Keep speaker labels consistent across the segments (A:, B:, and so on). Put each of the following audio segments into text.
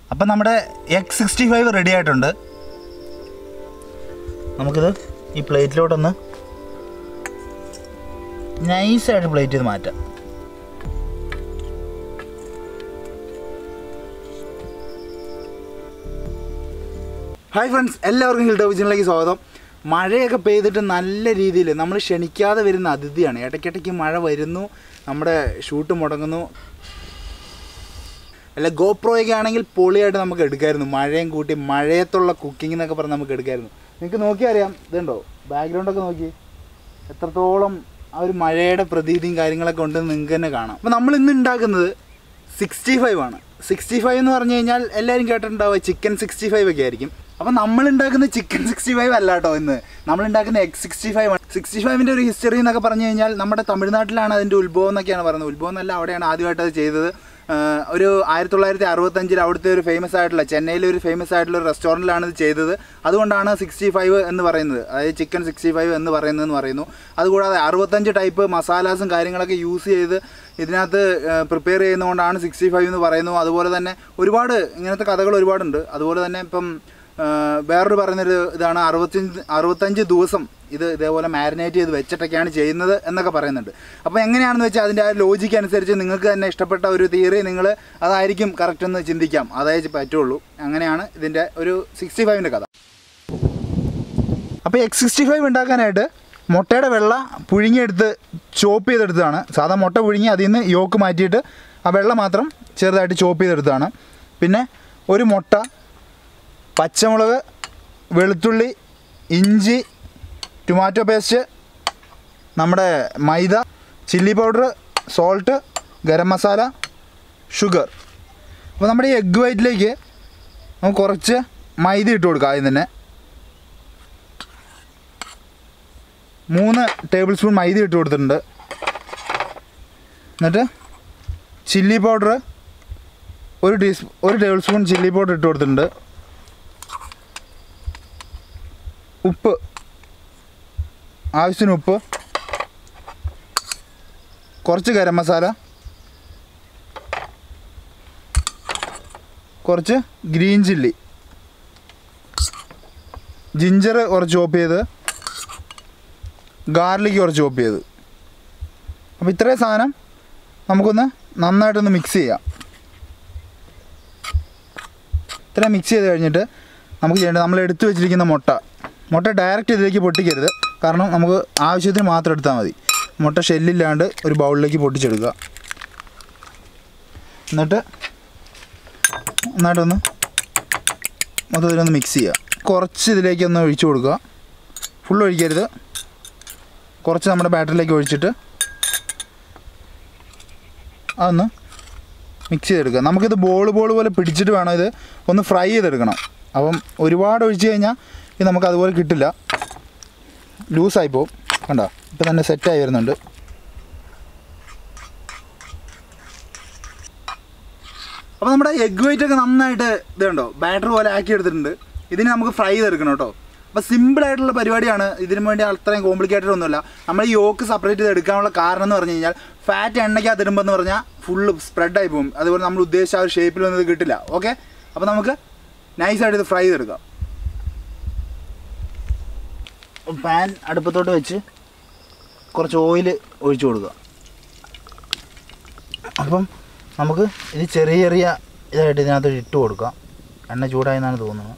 A: അപ്പം നമ്മുടെ X sixty five ready ആയിട്ടുണ്ട് നമുക്കിത് ഈ പ്ലേറ്റിലോട്ടൊന്ന് നൈസായിട്ട് പ്ലേറ്റ് ചെയ്ത് മാറ്റാം ഹായ് ഫ്രണ്ട്സ് എല്ലാവർക്കും ഹിൽ ടോവിഷനിലേക്ക് സ്വാഗതം മഴയൊക്കെ പെയ്തിട്ട് നല്ല രീതിയിൽ നമ്മൾ ക്ഷണിക്കാതെ വരുന്ന അതിഥിയാണ് ഇടയ്ക്കിടയ്ക്ക് മഴ വരുന്നു നമ്മുടെ ഷൂട്ട് മുടങ്ങുന്നു അല്ല ഗോപ്രോയൊക്കെ ആണെങ്കിൽ പൊളിയായിട്ട് നമുക്ക് എടുക്കായിരുന്നു മഴയും കൂട്ടി മഴയത്തുള്ള കുക്കിംഗ് എന്നൊക്കെ പറഞ്ഞ് നമുക്ക് എടുക്കായിരുന്നു നിങ്ങൾക്ക് നോക്കിയാൽ അറിയാം ഇതുണ്ടോ ബാക്ക്ഗ്രൗണ്ടൊക്കെ നോക്കി എത്രത്തോളം ആ ഒരു മഴയുടെ പ്രതീതിയും കാര്യങ്ങളൊക്കെ ഉണ്ടെന്ന് നിങ്ങൾക്ക് തന്നെ കാണാം അപ്പോൾ നമ്മൾ ഇന്ന് ഉണ്ടാക്കുന്നത് സിക്സ്റ്റി ഫൈവ് ആണ് സിക്സ്റ്റി ഫൈവ് എന്ന് പറഞ്ഞു കഴിഞ്ഞാൽ എല്ലാവരും കേട്ടിട്ടുണ്ടാവുക ചിക്കൻ സിക്സ്റ്റി ഫൈവ് ഒക്കെ ആയിരിക്കും അപ്പോൾ നമ്മൾ ഉണ്ടാക്കുന്ന ചിക്കൻ സിക്സ്റ്റി ഫൈവ് അല്ല കേട്ടോ ഇന്ന് നമ്മൾ ഉണ്ടാക്കുന്ന എക്സ് സിക്സ്റ്റി ഫൈവ് ആണ് സിക്സ്റ്റി ഫൈവിൻ്റെ ഒരു ഹിസ്റ്ററി എന്നൊക്കെ പറഞ്ഞു കഴിഞ്ഞാൽ നമ്മുടെ തമിഴ്നാട്ടിലാണ് അതിൻ്റെ ഉത്ഭവം എന്നൊക്കെയാണ് പറയുന്നത് ഉത്ഭവം എന്നല്ല അവിടെയാണ് ആദ്യമായിട്ട് അത് ചെയ്തത് ആഹ് ഒരു ആയിരത്തി തൊള്ളായിരത്തി അറുപത്തഞ്ചിൽ അവിടുത്തെ ഒരു ഫേമസ് ആയിട്ടുള്ള ചെന്നൈയിലെ ഒരു ഫേമസ് ആയിട്ടുള്ള ഒരു റെസ്റ്റോറൻറ്റിലാണ് ഇത് ചെയ്തത് അതുകൊണ്ടാണ് സിക്സ്റ്റി ഫൈവ് എന്ന് പറയുന്നത് അതായത് ചിക്കൻ സിക്സ്റ്റി ഫൈവ് എന്ന് പറയുന്നതെന്ന് പറയുന്നു അതുകൂടാതെ അറുപത്തഞ്ച് ടൈപ്പ് മസാലാസും കാര്യങ്ങളൊക്കെ യൂസ് ചെയ്ത് ഇതിനകത്ത് പ്രിപ്പയർ ചെയ്യുന്നതുകൊണ്ടാണ് സിക്സ്റ്റി ഫൈവ് എന്ന് പറയുന്നു അതുപോലെ തന്നെ ഒരുപാട് ഇങ്ങനത്തെ കഥകൾ ഒരുപാടുണ്ട് അതുപോലെ തന്നെ ഇപ്പം ആഹ് വേറൊരു പറയുന്നൊരു ഇതാണ് അറുപത്തഞ്ച് അറുപത്തഞ്ച് ദിവസം ഇത് ഇതേപോലെ മാരിനേറ്റ് ചെയ്ത് വെച്ചിട്ടൊക്കെയാണ് ചെയ്യുന്നത് എന്നൊക്കെ പറയുന്നുണ്ട് അപ്പോൾ എങ്ങനെയാണെന്ന് വെച്ചാൽ അതിൻ്റെ ആ ലോജിക്ക് അനുസരിച്ച് നിങ്ങൾക്ക് തന്നെ ഇഷ്ടപ്പെട്ട ഒരു തിയറി നിങ്ങൾ അതായിരിക്കും കറക്റ്റ് എന്ന് ചിന്തിക്കാം അതായത് പറ്റുള്ളൂ അങ്ങനെയാണ് ഇതിൻ്റെ ഒരു സിക്സ്റ്റി ഫൈവിൻ്റെ കഥ അപ്പോൾ എക്സ് സിക്സ്റ്റി ഫൈവ് ഉണ്ടാക്കാനായിട്ട് മുട്ടയുടെ വെള്ള പുഴുങ്ങിയെടുത്ത് ചോപ്പ് ചെയ്തെടുത്തതാണ് സാധാ മുട്ട പുഴുങ്ങി അതിൽ നിന്ന് യോക്ക് മാറ്റിയിട്ട് ആ വെള്ള മാത്രം ചെറുതായിട്ട് ചോപ്പ് ചെയ്തെടുത്തതാണ് പിന്നെ ഒരു മുട്ട പച്ചമുളക് വെളുത്തുള്ളി ഇഞ്ചി ടൊമാറ്റോ പേസ്റ്റ് നമ്മുടെ maida chilli powder salt garam masala sugar അപ്പോൾ നമ്മുടെ ഈ എഗ്ഗ് വൈറ്റിലേക്ക് നമുക്ക് കുറച്ച് മൈദ ഇട്ട് കൊടുക്കാം ആദ്യം തന്നെ മൂന്ന് ടേബിൾ സ്പൂൺ മൈദ ഇട്ട് കൊടുത്തിട്ടുണ്ട് എന്നിട്ട് ചില്ലി പൗഡർ ഒരു ടീസ്പൂ ഒരു ടേബിൾ സ്പൂൺ ചില്ലി പൗഡർ ഇട്ട് കൊടുത്തിട്ടുണ്ട് ഉപ്പ് ആവശ്യത്തിന് ഉപ്പ് കുറച്ച് ഗരം മസാല കുറച്ച് ഗ്രീൻ ചില്ലി ജിഞ്ചർ കുറച്ച് ചോപ്പ് ചെയ്ത് ഗാർലിക് കുറച്ച് ചോപ്പ് ചെയ്ത് അപ്പോൾ ഇത്രയും സാധനം നമുക്കൊന്ന് നന്നായിട്ടൊന്ന് മിക്സ് ചെയ്യാം ഇത്രയും മിക്സ് ചെയ്ത് കഴിഞ്ഞിട്ട് നമുക്ക് ചെയ്യേണ്ടത് നമ്മൾ എടുത്തു വെച്ചിരിക്കുന്ന മുട്ട മുട്ട ഡയറക്റ്റ് ഇതിലേക്ക് പൊട്ടിക്കരുത് കാരണം നമുക്ക് ആവശ്യത്തിന് മാത്രം എടുത്താൽ മതി മുട്ട ഷെല്ലില്ലാണ്ട് ഒരു ബൗളിലേക്ക് പൊട്ടിച്ചെടുക്കുക എന്നിട്ട് നന്നായിട്ടൊന്ന് മൊത്തത്തിലൊന്ന് മിക്സ് ചെയ്യുക കുറച്ച് ഇതിലേക്ക് ഒന്ന് ഒഴിച്ചു കൊടുക്കുക ഫുൾ ഒഴിക്കരുത് കുറച്ച് നമ്മുടെ ബാറ്ററിലേക്ക് ഒഴിച്ചിട്ട് അതൊന്ന് മിക്സ് ചെയ്തെടുക്കുക നമുക്കിത് ബോൾ ബോൾ പോലെ പിടിച്ചിട്ട് വേണം ഇത് ഒന്ന് ഫ്രൈ ചെയ്തെടുക്കണം അപ്പം ഒരുപാട് ഒഴിച്ച് കഴിഞ്ഞാൽ ഇത് നമുക്ക് അതുപോലെ കിട്ടില്ല ലൂസായി പോകും കണ്ടോ ഇപ്പം തന്നെ സെറ്റായി വരുന്നുണ്ട് അപ്പോൾ നമ്മുടെ എഗ് വൈറ്റ് ഒക്കെ നന്നായിട്ട് ഇത് കണ്ടോ ബാറ്റർ പോലെ ആക്കി എടുത്തിട്ടുണ്ട് ഇതിന് നമുക്ക് ഫ്രൈ ചെയ്തെടുക്കണം കേട്ടോ അപ്പോൾ സിമ്പിൾ ആയിട്ടുള്ള പരിപാടിയാണ് ഇതിനു വേണ്ടി അത്രയും കോംപ്ലിക്കേറ്റഡ് ഒന്നുമില്ല നമ്മൾ ഈ യോക്ക് സെപ്പറേറ്റ് ചെയ്ത് എടുക്കാനുള്ള കാരണം എന്ന് പറഞ്ഞു കഴിഞ്ഞാൽ ഫാറ്റ് എണ്ണയ്ക്കകത്ത് ഇടുമ്പോൾ എന്ന് പറഞ്ഞാൽ ഫുള്ള് സ്പ്രെഡായി പോകും അതുപോലെ നമ്മൾ ഉദ്ദേശിച്ച ആ ഒരു ഷേപ്പിലൊന്നും ഇത് കിട്ടില്ല ഓക്കെ അപ്പോൾ നമുക്ക് നൈസായിട്ട് ഇത് ഫ്രൈ ചെയ്തെടുക്കാം പാൻ അടുപ്പത്തോട്ട് വെച്ച് കുറച്ച് ഓയിൽ ഒഴിച്ചു കൊടുക്കുക അപ്പം നമുക്ക് ഇത് ചെറിയ ചെറിയ ഇതായിട്ട് ഇതിനകത്ത് ഇട്ട് കൊടുക്കാം എണ്ണ ചൂടായെന്നാണ് തോന്നുന്നത്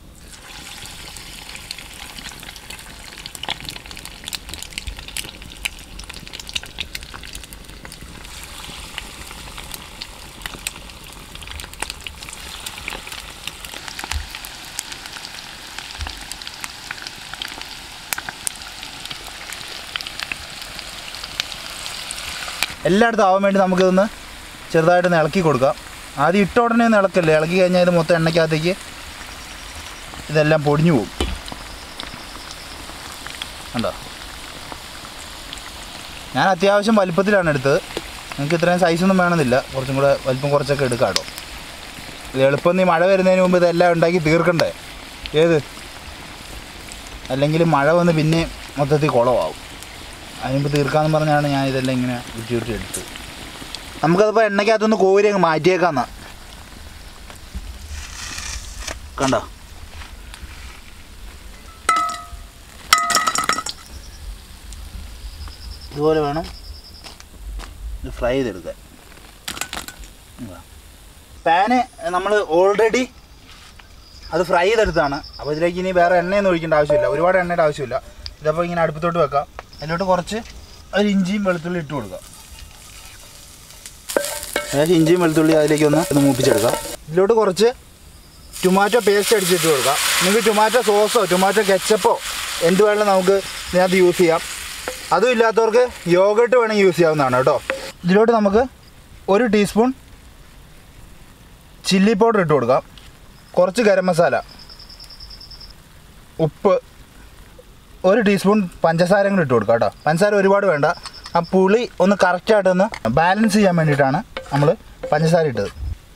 A: എല്ലായിടത്തും ആവാൻ വേണ്ടി നമുക്കിതൊന്ന് ചെറുതായിട്ടൊന്ന് ഇളക്കി കൊടുക്കാം ആദ്യം ഇട്ട ഉടനെ ഒന്ന് ഇളക്കല്ലേ ഇളക്കി കഴിഞ്ഞാൽ ഇത് മൊത്തം എണ്ണയ്ക്കകത്തേക്ക് ഇതെല്ലാം പൊടിഞ്ഞു പോകും കണ്ടോ ഞാൻ അത്യാവശ്യം വലിപ്പത്തിലാണ് എടുത്തത് നിങ്ങൾക്ക് ഇത്രയും സൈസൊന്നും വേണമെന്നില്ല കുറച്ചും കൂടെ വലിപ്പം കുറച്ചൊക്കെ എടുക്കാം കേട്ടോ ഇത് എളുപ്പം നീ മഴ വരുന്നതിന് മുമ്പ് ഇതെല്ലാം ഉണ്ടാക്കി തീർക്കണ്ടേ ഏത് അല്ലെങ്കിൽ മഴ വന്ന് പിന്നെ മൊത്തത്തിൽ കുളമാവും അതിനുമ്പോൾ തീർക്കാമെന്ന് പറഞ്ഞാണ് ഞാൻ ഇതെല്ലാം ഇങ്ങനെ ഉരുട്ടി ഉരുട്ടി എടുത്തത് നമുക്കതിപ്പോൾ എണ്ണയ്ക്കകത്തൊന്ന് കോരി അങ്ങ് മാറ്റിയേക്കാന്നാ കണ്ടോ ഇതുപോലെ വേണം ഇത് ഫ്രൈ ചെയ്തെടുക്കാൻ പാന് നമ്മൾ ഓൾറെഡി അത് ഫ്രൈ ചെയ്തെടുത്താണ് അപ്പോൾ ഇതിലേക്ക് ഇനി വേറെ എണ്ണയൊന്നും ഒഴിക്കേണ്ട ആവശ്യമില്ല ഒരുപാട് എണ്ണയുടെ ആവശ്യമില്ല ഇതപ്പോൾ ഇങ്ങനെ അടുപ്പത്തോട്ട് വെക്കാം അതിലോട്ട് കുറച്ച് ഒരു ഇഞ്ചിയും വെളുത്തുള്ളി ഇട്ട് കൊടുക്കാം അതായത് ഇഞ്ചിയും വെളുത്തുള്ളി അതിലേക്ക് ഒന്ന് ഒന്ന് മൂപ്പിച്ചെടുക്കാം ഇതിലോട്ട് കുറച്ച് ടൊമാറ്റോ പേസ്റ്റ് അടിച്ചിട്ട് കൊടുക്കാം നിങ്ങൾക്ക് ടൊമാറ്റോ സോസോ ടൊമാറ്റോ കെച്ചപ്പോ എന്ത് വേണമെങ്കിലും നമുക്ക് ഇതിനകത്ത് യൂസ് ചെയ്യാം അതും ഇല്ലാത്തവർക്ക് യോഗട്ട് വേണമെങ്കിൽ യൂസ് ചെയ്യാവുന്നതാണ് കേട്ടോ ഇതിലോട്ട് നമുക്ക് ഒരു ടീസ്പൂൺ ചില്ലി പൗഡർ ഇട്ട് കൊടുക്കാം കുറച്ച് ഗരം മസാല ഉപ്പ് ഒരു ടീസ്പൂൺ പഞ്ചസാര കൂടി ഇട്ട് കൊടുക്കാം കേട്ടോ പഞ്ചസാര ഒരുപാട് വേണ്ട ആ പുളി ഒന്ന് കറക്റ്റായിട്ടൊന്ന് ബാലൻസ് ചെയ്യാൻ വേണ്ടിയിട്ടാണ് നമ്മൾ പഞ്ചസാര ഇട്ടത്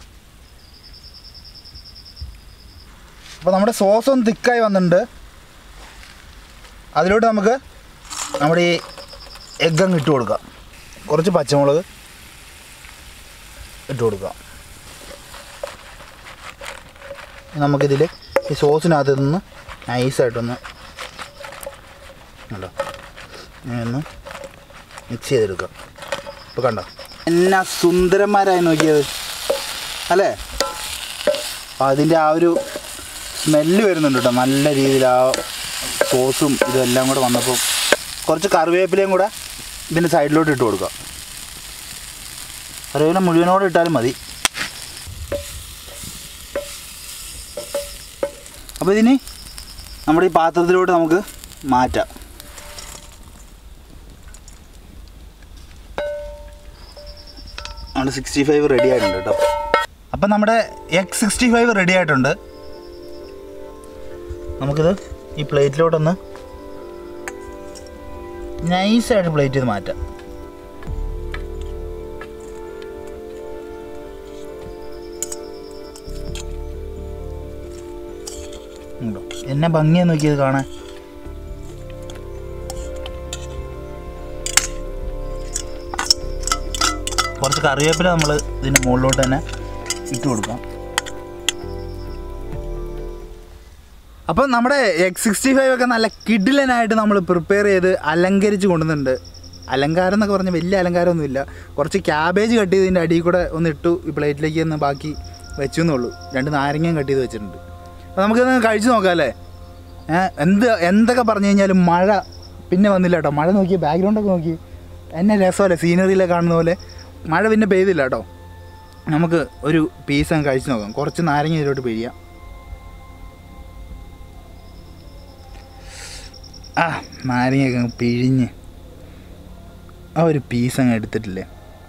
A: അപ്പോൾ നമ്മുടെ സോസ് ഒന്ന് തിക്കായി വന്നിട്ടുണ്ട് അതിലോട്ട് നമുക്ക് നമ്മുടെ ഈ എഗ്ഗ് അങ്ങ് ഇട്ട് കൊടുക്കാം കുറച്ച് പച്ചമുളക് ഇട്ട് കൊടുക്കാം നമുക്കിതിൽ ഈ സോസിനകത്ത് നിന്ന് നൈസായിട്ടൊന്ന് കണ്ടോ ഒന്ന് മിക്സ് ചെയ്തെടുക്കാം ഇപ്പോൾ കണ്ടോ എന്നാ സുന്ദരന്മാരായി നോക്കിയത് അല്ലേ അപ്പോൾ അതിൻ്റെ ആ ഒരു സ്മെല്ല് വരുന്നുണ്ട് കേട്ടോ നല്ല രീതിയിൽ ആ സോസും ഇതെല്ലാം കൂടെ വന്നപ്പോൾ കുറച്ച് കറിവേപ്പിലയും കൂടെ ഇതിൻ്റെ സൈഡിലോട്ട് ഇട്ട് കൊടുക്കാം കറിവേപ്പില മുഴുവനോടെ ഇട്ടാലും മതി അപ്പോൾ ഇതിന് നമ്മുടെ ഈ പാത്രത്തിലോട്ട് നമുക്ക് മാറ്റാം നമ്മുടെ സിക്സ്റ്റി ഫൈവ് റെഡി ആയിട്ടുണ്ട് കേട്ടോ അപ്പം നമ്മുടെ എഗ് സിക്സ്റ്റി ഫൈവ് റെഡി ആയിട്ടുണ്ട് നമുക്കിത് ഈ പ്ലേറ്റിലോട്ടൊന്ന് നൈസായിട്ട് പ്ലേറ്റ് ചെയ്ത് മാറ്റാം ഉണ്ടോ എന്നെ ഭംഗിയാ നോക്കിയത് കാണാൻ കുറച്ച് കറിവേപ്പില നമ്മൾ ഇതിൻ്റെ മുകളിലോട്ട് തന്നെ ഇട്ട് കൊടുക്കാം അപ്പം നമ്മുടെ എക്സ് സിക്സ്റ്റി ഫൈവ് ഒക്കെ നല്ല കിഡിലനായിട്ട് നമ്മൾ പ്രിപ്പയർ ചെയ്ത് അലങ്കരിച്ച് കൊണ്ടുവന്നിട്ടുണ്ട് അലങ്കാരം എന്നൊക്കെ പറഞ്ഞാൽ വലിയ അലങ്കാരമൊന്നുമില്ല കുറച്ച് ക്യാബേജ് കട്ട് ചെയ്തതിൻ്റെ അടിയിൽ കൂടെ ഒന്ന് ഇട്ടു ഈ പ്ലേറ്റിലേക്ക് ഒന്ന് ബാക്കി വെച്ചു എന്നുള്ളൂ രണ്ട് നാരങ്ങയും കട്ട് ചെയ്ത് വെച്ചിട്ടുണ്ട് അപ്പോൾ നമുക്കിത് കഴിച്ച് നോക്കാം അല്ലേ ഏഹ് എന്ത് എന്തൊക്കെ പറഞ്ഞു കഴിഞ്ഞാലും മഴ പിന്നെ വന്നില്ല കേട്ടോ മഴ നോക്കി ബാക്ക്ഗ്രൗണ്ടൊക്കെ നോക്കി എന്നെ രസമല്ലേ സീനറിയിലൊക്കെ കാണുന്ന പോലെ മഴ പിന്നെ പെയ്തില്ല കേട്ടോ നമുക്ക് ഒരു പീസ് അങ്ങ് കഴിച്ച് നോക്കാം കുറച്ച് നാരങ്ങ ഇതിലോട്ട് പിഴിയാം ആ നാരങ്ങയൊക്കെ അങ്ങ് പിഴിഞ്ഞ് ആ ഒരു പീസ് അങ്ങ് എടുത്തിട്ടില്ലേ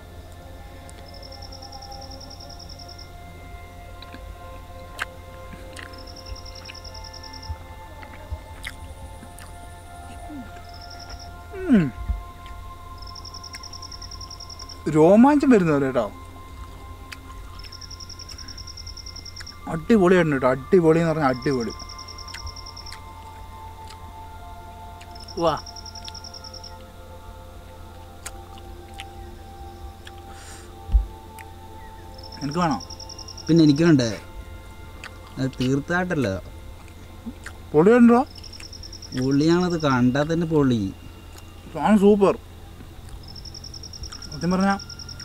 A: ഉം. രോമാഞ്ചം വരുന്ന പോലെ കേട്ടോ അടിപൊളിയായിട്ടുണ്ട് കേട്ടോ അടിപൊളി എന്ന് പറഞ്ഞാൽ അടിപൊളി വാ എനിക്ക് വേണോ
B: പിന്നെ എനിക്കുണ്ട് അത് തീർത്തായിട്ടല്ല
A: പൊളിയുണ്ടോ
B: പൊള്ളിയാണത് കണ്ടാൽ തന്നെ പൊള്ളി
A: സാധനം സൂപ്പർ സത്യം പറഞ്ഞാൽ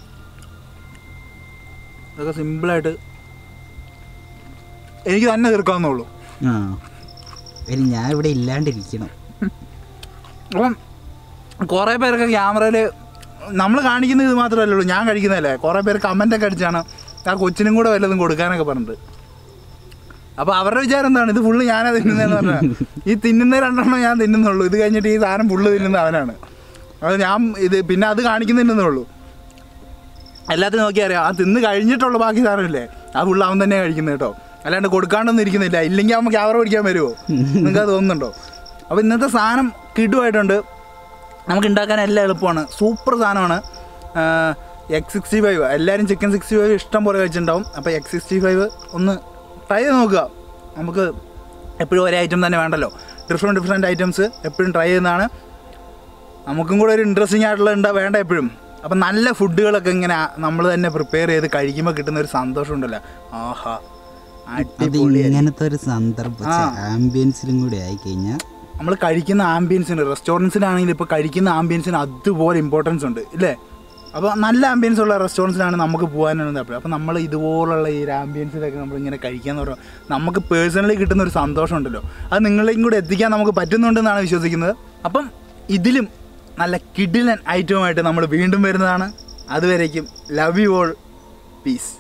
A: ഇതൊക്കെ സിമ്പിളായിട്ട് എനിക്ക് തന്നെ തീർക്കാവുന്നുള്ളൂ
B: ആ ഇനി ഞാൻ ഇവിടെ ഇല്ലാണ്ടിരിക്കണം
A: അപ്പം കുറേ പേരൊക്കെ ക്യാമറയിൽ നമ്മൾ കാണിക്കുന്ന ഇത് മാത്രമല്ലല്ലോ ഞാൻ കഴിക്കുന്നതല്ലേ കുറേ പേര് കമൻ്റൊക്കെ അടിച്ചാണ് ആ കൊച്ചിനും കൂടെ വല്ലതും കൊടുക്കാനൊക്കെ പറഞ്ഞിട്ട് അപ്പോൾ അവരുടെ വിചാരം എന്താണ് ഇത് ഫുള്ള് ഞാനാ തിന്നുന്നതെന്ന് പറഞ്ഞാൽ ഈ തിന്നുന്ന രണ്ടെണ്ണം ഞാൻ തിന്നുന്നുള്ളൂ ഇത് കഴിഞ്ഞിട്ട് ഈ സാധനം ഫുള്ള് തിന്നുന്ന അവനാണ് അത് ഞാൻ ഇത് പിന്നെ അത് കാണിക്കുന്നില്ലെന്നേ ഉള്ളൂ എല്ലാത്തിനും നോക്കി അറിയാം ആ തിന്ന് കഴിഞ്ഞിട്ടുള്ള ബാക്കി സാധനമില്ലേ ആ ഫുള്ള് അവൻ തന്നെ കഴിക്കുന്നത് കേട്ടോ അല്ലാണ്ട് കൊടുക്കാണ്ടൊന്നും ഇരിക്കുന്നില്ല ഇല്ലെങ്കിൽ അവൻ ക്യാമറ പിടിക്കാൻ വരുമോ നിങ്ങൾക്ക് അത് തോന്നുന്നുണ്ടോ അപ്പോൾ ഇന്നത്തെ സാധനം കിടുവായിട്ടുണ്ട് നമുക്ക് ഉണ്ടാക്കാൻ എല്ലാം എളുപ്പമാണ് സൂപ്പർ സാധനമാണ് എക്സ് സിക്സ്റ്റി ഫൈവ് എല്ലാവരും ചിക്കൻ സിക്സ്റ്റി ഫൈവ് ഇഷ്ടം പോലെ കഴിച്ചിട്ടുണ്ടാവും അപ്പോൾ എക്സ് സിക്സ്റ്റി ഫൈവ് ഒന്ന് ട്രൈ ചെയ്ത് നോക്കുക നമുക്ക് എപ്പോഴും ഒരേ ഐറ്റം തന്നെ വേണ്ടല്ലോ ഡിഫറെൻറ്റ് ഡിഫറെൻറ്റ് ഐറ്റംസ് എപ്പോഴും ട്രൈ ചെയ്യുന്നതാണ് നമുക്കും കൂടെ ഒരു ഇൻട്രസ്റ്റിംഗ് ആയിട്ടുള്ള ഉണ്ടാ വേണ്ട എപ്പോഴും അപ്പം നല്ല ഫുഡുകളൊക്കെ ഇങ്ങനെ നമ്മൾ തന്നെ പ്രിപ്പയർ ചെയ്ത് കഴിക്കുമ്പോൾ കിട്ടുന്ന ഒരു സന്തോഷം ഉണ്ടല്ലോ ആഹാ
B: അത്
A: അടിപൊളിയായി
B: ഇങ്ങനത്തെ ഒരു സന്ദർഭം
A: ആ.
B: ആംബിയൻസിലും കൂടി ആയി കഴിഞ്ഞാൽ
A: നമ്മൾ കഴിക്കുന്ന ആംബിയൻസിന് റെസ്റ്റോറൻറ്റ്സിലാണെങ്കിൽ ഇപ്പോൾ കഴിക്കുന്ന ആംബിയൻസിന് അതുപോലെ ഇമ്പോർട്ടൻസ് ഉണ്ട് ഇല്ലേ അപ്പോൾ നല്ല ആംബിയൻസ് ഉള്ള റെസ്റ്റോറൻറ്റ്സിലാണ് നമുക്ക് പോകാനുള്ള താല്പര്യം അപ്പോൾ നമ്മൾ ഇതുപോലുള്ള ഈ ആംബിയൻസിലൊക്കെ നമ്മൾ ഇങ്ങനെ കഴിക്കാന്ന് പറഞ്ഞാൽ നമുക്ക് പേഴ്സണലി കിട്ടുന്ന ഒരു സന്തോഷം ഉണ്ടല്ലോ അത് നിങ്ങളിലേക്കും കൂടെ എത്തിക്കാൻ നമുക്ക് പറ്റുന്നുണ്ടെന്നാണ് വിശ്വസിക്കുന്നത് അപ്പം ഇതിലും നല്ല കിഡിലൻ ഐറ്റവുമായിട്ട് നമ്മൾ വീണ്ടും വരുന്നതാണ് അതുവരേക്കും ലവ് യു ഓൾ പീസ്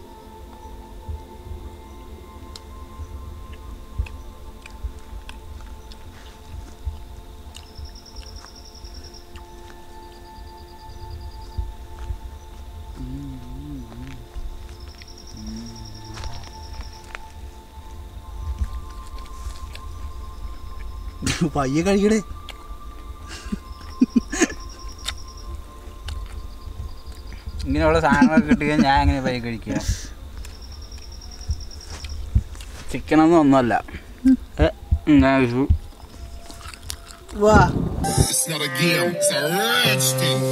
A: പയ്യെ കഴിക്കടേ
B: ഇങ്ങനെയുള്ള സാധനങ്ങളൊക്കെ കിട്ടുകയും ഞാൻ എങ്ങനെ പൈ കഴിക്കുക ചിക്കനൊന്നും ഒന്നുമല്ല ഏ, ഞാൻ
A: വാ
C: It's not a game, it's a rich thing.